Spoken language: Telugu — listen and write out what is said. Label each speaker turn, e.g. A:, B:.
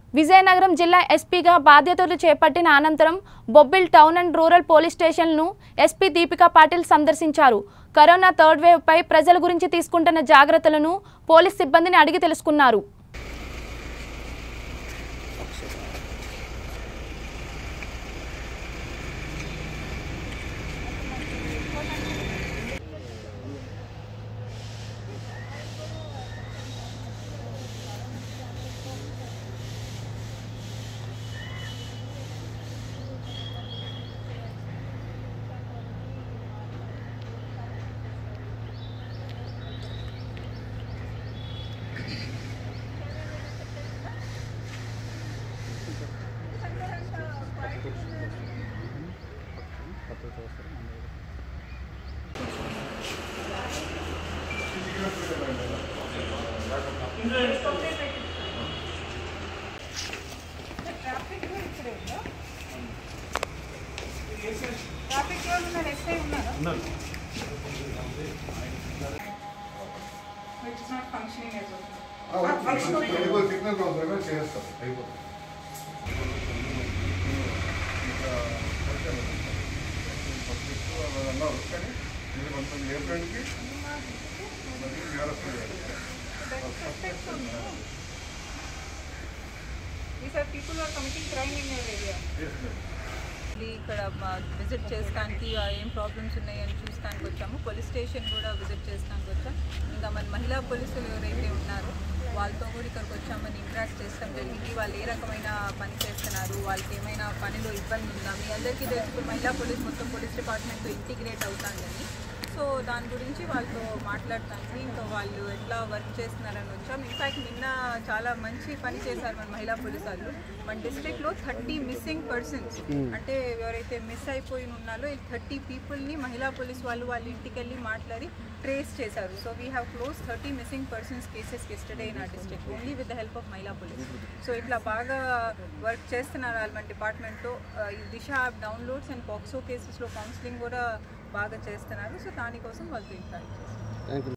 A: విజయనగరం జిల్లా ఎస్పీగా బాధ్యతలు చేపట్టిన అనంతరం Bobbili town and rural police స్టేషన్ను ఎస్పీ దీపికా పాటిల్ సందర్శించారు కరోనా థర్డ్ వేవ్ పై ప్రజల గురించి తీసుకుంటున్న జాగ్రత్తలను పోలీస్ సిబ్బందిని అడిగి తెలుసుకున్నారు
B: ట్రాఫిక్ లో ఉన్నారు ఎస్ఐ ఉన్నారా it's not functioning as
C: medical signal అవసరమే చేస్తాం అయిపోతుంది అన్నారు కానీ ఇది కొంచెం ఏప్రిల్కి మరి TRS
B: These are people who are committing crime in your area.
D: వెళ్ళి ఇక్కడ విజిట్ చేయడానికి ఆ ఏం ప్రాబ్లమ్స్ ఉన్నాయని చూస్తానికి వచ్చాము పోలీస్ స్టేషన్ కూడా విజిట్ చేయడానికి వచ్చాం ఇంకా మన మహిళా పోలీసులు ఎవరైతే ఉన్నారో వాళ్ళతో కూడా ఇక్కడికి వచ్చామని ఇంటరాక్ట్ చేస్తాం జరిగింది వాళ్ళు ఏ రకమైన పని చేస్తున్నారు వాళ్ళకి ఏమైనా పనిలో ఇబ్బంది ఉందా మీ అందరికీ తెలుసు ఇప్పుడు మహిళా పోలీస్ మొత్తం పోలీస్ డిపార్ట్మెంట్తో ఇంటిగ్రేట్ అవుతాందని సో దాని గురించి వాళ్ళతో మాట్లాడటానికి ఇంకా వాళ్ళు ఎట్లా వర్క్ చేస్తున్నారని వచ్చాం ఇన్ఫాక్ట్ నిన్న చాలా మంచి పని చేశారు మన మహిళా పోలీసు వాళ్ళు మన డిస్ట్రిక్ట్లో థర్టీ మిస్సింగ్ పర్సన్స్ అంటే ఎవరైతే మిస్ అయిపోయి ఉన్నారో ఈ థర్టీ పీపుల్ని మహిళా పోలీస్ వాళ్ళు వాళ్ళ ఇంటికి వెళ్ళి మాట్లాడి ట్రేస్ చేశారు so we have close thirty missing persons cases yesterday in ఆ district only with the help of మహిళా పోలీస్ సో ఇట్లా బాగా వర్క్ చేస్తున్నారు వాళ్ళు మన డిపార్ట్మెంట్తో ఈ Disha app downloads and POCSO కేసెస్లో కౌన్సిలింగ్ కూడా బాగా చేస్తున్నారు సో దానికోసం వాళ్ళతో ఇంట్రాక్ట్ చేస్తున్నారు